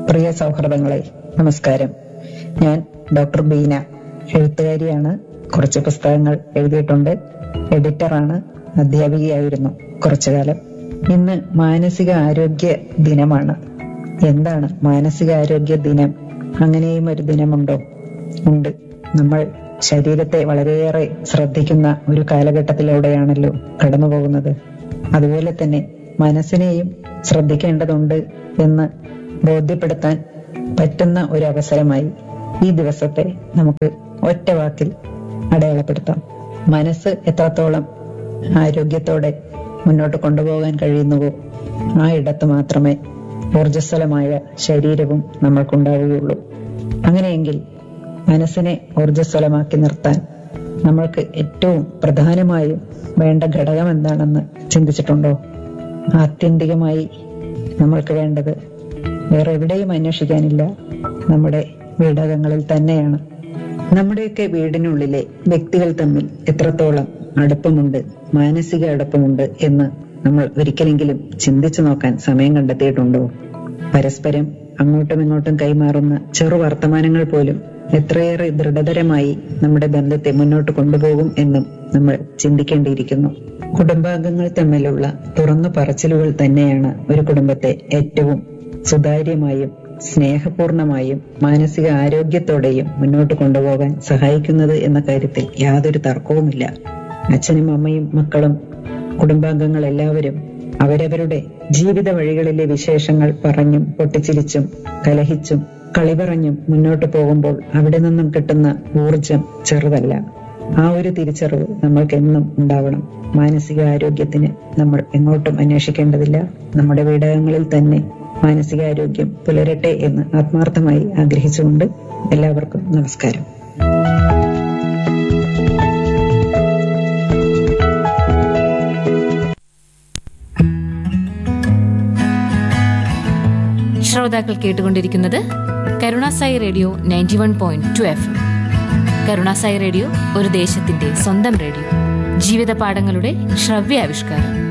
പ്രിയ സൗഹൃദങ്ങളെ നമസ്കാരം ഞാൻ ഡോക്ടർ ബീന എഴുത്തുകാരിയാണ് കുറച്ച് പുസ്തകങ്ങൾ എഴുതിയിട്ടുണ്ട് എഡിറ്ററാണ് അധ്യാപികയായിരുന്നു കുറച്ചു കാലം ഇന്ന് മാനസിക ആരോഗ്യ ദിനമാണ് എന്താണ് മാനസികാരോഗ്യ ദിനം അങ്ങനെയും ഒരു ദിനമുണ്ടോ ഉണ്ട് നമ്മൾ ശരീരത്തെ വളരെയേറെ ശ്രദ്ധിക്കുന്ന ഒരു കാലഘട്ടത്തിലൂടെയാണല്ലോ കടന്നു പോകുന്നത് അതുപോലെ തന്നെ മനസ്സിനെയും ശ്രദ്ധിക്കേണ്ടതുണ്ട് എന്ന് ബോധ്യപ്പെടുത്താൻ പറ്റുന്ന ഒരു അവസരമായി ഈ ദിവസത്തെ നമുക്ക് ഒറ്റ വാക്കിൽ അടയാളപ്പെടുത്താം മനസ്സ് എത്രത്തോളം ആരോഗ്യത്തോടെ മുന്നോട്ട് കൊണ്ടുപോകാൻ കഴിയുന്നുവോ ആ ഇടത്ത് മാത്രമേ ഊർജ്ജസ്വലമായ ശരീരവും നമ്മൾക്കുണ്ടാവുകയുള്ളൂ അങ്ങനെയെങ്കിൽ മനസ്സിനെ ഊർജ്ജസ്വലമാക്കി നിർത്താൻ നമ്മൾക്ക് ഏറ്റവും പ്രധാനമായും വേണ്ട ഘടകം എന്താണെന്ന് ചിന്തിച്ചിട്ടുണ്ടോ ആത്യന്തികമായി നമ്മൾക്ക് വേണ്ടത് വേറെ എവിടെയും അന്വേഷിക്കാനില്ല നമ്മുടെ വീടകങ്ങളിൽ തന്നെയാണ് നമ്മുടെയൊക്കെ വീടിനുള്ളിലെ വ്യക്തികൾ തമ്മിൽ എത്രത്തോളം അടുപ്പമുണ്ട് മാനസിക അടുപ്പമുണ്ട് എന്ന് നമ്മൾ ഒരിക്കലെങ്കിലും ചിന്തിച്ചു നോക്കാൻ സമയം കണ്ടെത്തിയിട്ടുണ്ടോ പരസ്പരം അങ്ങോട്ടും ഇങ്ങോട്ടും കൈമാറുന്ന ചെറു വർത്തമാനങ്ങൾ പോലും എത്രയേറെ ദൃഢതരമായി നമ്മുടെ ബന്ധത്തെ മുന്നോട്ട് കൊണ്ടുപോകും എന്നും നമ്മൾ ചിന്തിക്കേണ്ടിയിരിക്കുന്നു കുടുംബാംഗങ്ങൾ തമ്മിലുള്ള തുറന്നു പറച്ചിലുകൾ തന്നെയാണ് ഒരു കുടുംബത്തെ ഏറ്റവും സുതാര്യമായും സ്നേഹപൂർണമായും മാനസിക ആരോഗ്യത്തോടെയും മുന്നോട്ട് കൊണ്ടുപോകാൻ സഹായിക്കുന്നത് എന്ന കാര്യത്തിൽ യാതൊരു തർക്കവുമില്ല അച്ഛനും അമ്മയും മക്കളും കുടുംബാംഗങ്ങൾ എല്ലാവരും അവരവരുടെ ജീവിത വഴികളിലെ വിശേഷങ്ങൾ പറഞ്ഞും പൊട്ടിച്ചിരിച്ചും കലഹിച്ചും കളി പറഞ്ഞും മുന്നോട്ട് പോകുമ്പോൾ അവിടെ നിന്നും കിട്ടുന്ന ഊർജം ചെറുതല്ല ആ ഒരു തിരിച്ചറിവ് നമ്മൾക്ക് എന്നും ഉണ്ടാവണം മാനസിക ആരോഗ്യത്തിന് നമ്മൾ എങ്ങോട്ടും അന്വേഷിക്കേണ്ടതില്ല നമ്മുടെ വീടകങ്ങളിൽ തന്നെ മാനസികാരോഗ്യം പുലരട്ടെ എന്ന് ആത്മാർത്ഥമായി ആഗ്രഹിച്ചുകൊണ്ട് എല്ലാവർക്കും നമസ്കാരം ശ്രോതാക്കൾ കേട്ടുകൊണ്ടിരിക്കുന്നത് Karunasai radio ninety one point two F Karunasai radio ഒരു ദേശത്തിന്റെ സ്വന്തം റേഡിയോ ജീവിത പാഠങ്ങളുടെ ശ്രവ്യാവിഷ്കാരം